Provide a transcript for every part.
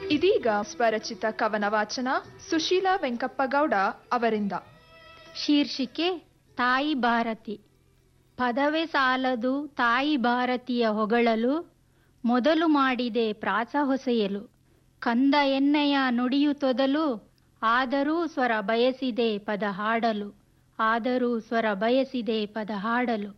ಇದೀಗ ಸ್ವರಚಿತ ಕವನ ವಾಚನ ಸುಶೀಲಾ ವೆಂಕಪ್ಪಗೌಡ ಅವರಿಂದ ಶೀರ್ಷಿಕೆ ತಾಯಿ ಭಾರತಿ ಪದವೇ ಸಾಲದು ತಾಯಿ ಭಾರತಿಯ ಹೊಗಳಲು ಮೊದಲು ಮಾಡಿದೆ ಪ್ರಾಸ ಹೊಸೆಯಲು ಕಂದ ಎಣ್ಣೆಯ ನುಡಿಯು ತೊದಲು ಆದರೂ ಸ್ವರ ಬಯಸಿದೆ ಪದ ಹಾಡಲು ಆದರೂ ಸ್ವರ ಬಯಸಿದೆ ಪದ ಹಾಡಲು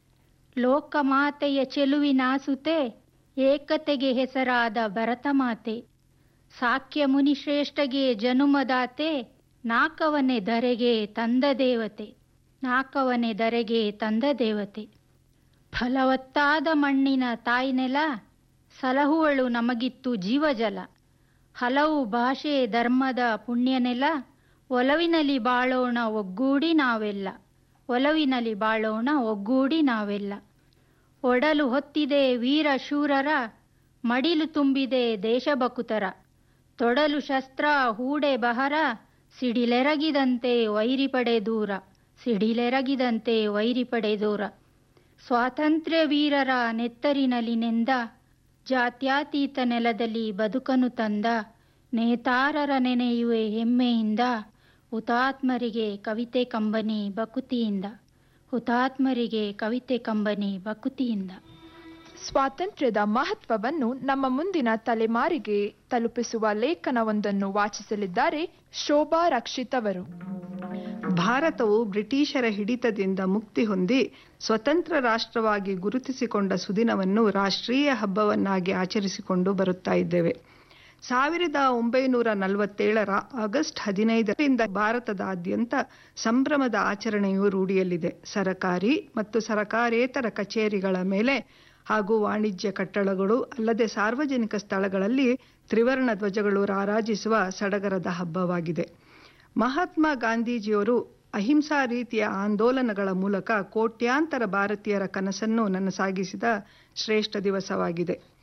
ಲೋಕಮಾತೆಯ ಚೆಲುವಿನಾಸುತೆ ಏಕತೆಗೆ ಹೆಸರಾದ ಭರತಮಾತೆ ಸಾಕ್ಯ ಮುನಿಶ್ರೇಷ್ಠಗೆ ಜನುಮದಾತೆ ನಾಕವನೆ ಧರೆಗೆ ತಂದ ದೇವತೆ ನಾಕವನೆ ಧರೆಗೆ ತಂದ ದೇವತೆ ಫಲವತ್ತಾದ ಮಣ್ಣಿನ ತಾಯ್ನೆಲ ಸಲಹುವಳು ನಮಗಿತ್ತು ಜೀವಜಲ ಹಲವು ಭಾಷೆ ಧರ್ಮದ ಪುಣ್ಯನೆಲ ಒಲವಿನಲ್ಲಿ ಬಾಳೋಣ ಒಗ್ಗೂಡಿ ನಾವೆಲ್ಲ ಒಲವಿನಲ್ಲಿ ಬಾಳೋಣ ಒಗ್ಗೂಡಿ ನಾವೆಲ್ಲ ಒಡಲು ಹೊತ್ತಿದೆ ವೀರ ಶೂರರ ಮಡಿಲು ತುಂಬಿದೆ ದೇಶಬಕುತರ ತೊಡಲು ಶಸ್ತ್ರ ಹೂಡೆ ಬಹರ ಸಿಡಿಲೆರಗಿದಂತೆ ವೈರಿ ಪಡೆ ದೂರ ಸಿಡಿಲೆರಗಿದಂತೆ ವೈರಿ ಪಡೆ ದೂರ ಸ್ವಾತಂತ್ರ್ಯ ವೀರರ ನೆತ್ತರಿನಲ್ಲಿ ನೆಂದ ಜಾತ್ಯಾತೀತ ನೆಲದಲ್ಲಿ ಬದುಕನು ತಂದ ನೇತಾರರ ನೆನೆಯುವೆ ಹೆಮ್ಮೆಯಿಂದ ಹುತಾತ್ಮರಿಗೆ ಕವಿತೆ ಕಂಬನಿ ಬಕುತಿಯಿಂದ ಹುತಾತ್ಮರಿಗೆ ಕವಿತೆ ಕಂಬನಿ ಬಕುತಿಯಿಂದ ಸ್ವಾತಂತ್ರ್ಯದ ಮಹತ್ವವನ್ನು ನಮ್ಮ ಮುಂದಿನ ತಲೆಮಾರಿಗೆ ತಲುಪಿಸುವ ಲೇಖನವೊಂದನ್ನು ವಾಚಿಸಲಿದ್ದಾರೆ ಶೋಭಾ ರಕ್ಷಿತ್ ಅವರು ಭಾರತವು ಬ್ರಿಟಿಷರ ಹಿಡಿತದಿಂದ ಮುಕ್ತಿ ಹೊಂದಿ ಸ್ವತಂತ್ರ ರಾಷ್ಟ್ರವಾಗಿ ಗುರುತಿಸಿಕೊಂಡ ಸುದಿನವನ್ನು ರಾಷ್ಟ್ರೀಯ ಹಬ್ಬವನ್ನಾಗಿ ಆಚರಿಸಿಕೊಂಡು ಬರುತ್ತಾ ಇದ್ದೇವೆ ಸಾವಿರದ ಒಂಬೈನೂರ ನಲವತ್ತೇಳರ ಆಗಸ್ಟ್ ಹದಿನೈದರಿಂದ ಭಾರತದಾದ್ಯಂತ ಸಂಭ್ರಮದ ಆಚರಣೆಯು ರೂಢಿಯಲ್ಲಿದೆ ಸರಕಾರಿ ಮತ್ತು ಸರಕಾರೇತರ ಕಚೇರಿಗಳ ಮೇಲೆ ಹಾಗೂ ವಾಣಿಜ್ಯ ಕಟ್ಟಡಗಳು ಅಲ್ಲದೆ ಸಾರ್ವಜನಿಕ ಸ್ಥಳಗಳಲ್ಲಿ ತ್ರಿವರ್ಣ ಧ್ವಜಗಳು ರಾರಾಜಿಸುವ ಸಡಗರದ ಹಬ್ಬವಾಗಿದೆ ಮಹಾತ್ಮ ಗಾಂಧೀಜಿಯವರು ಅಹಿಂಸಾ ರೀತಿಯ ಆಂದೋಲನಗಳ ಮೂಲಕ ಕೋಟ್ಯಾಂತರ ಭಾರತೀಯರ ಕನಸನ್ನು ನನಸಾಗಿಸಿದ ಶ್ರೇಷ್ಠ ದಿವಸವಾಗಿದೆ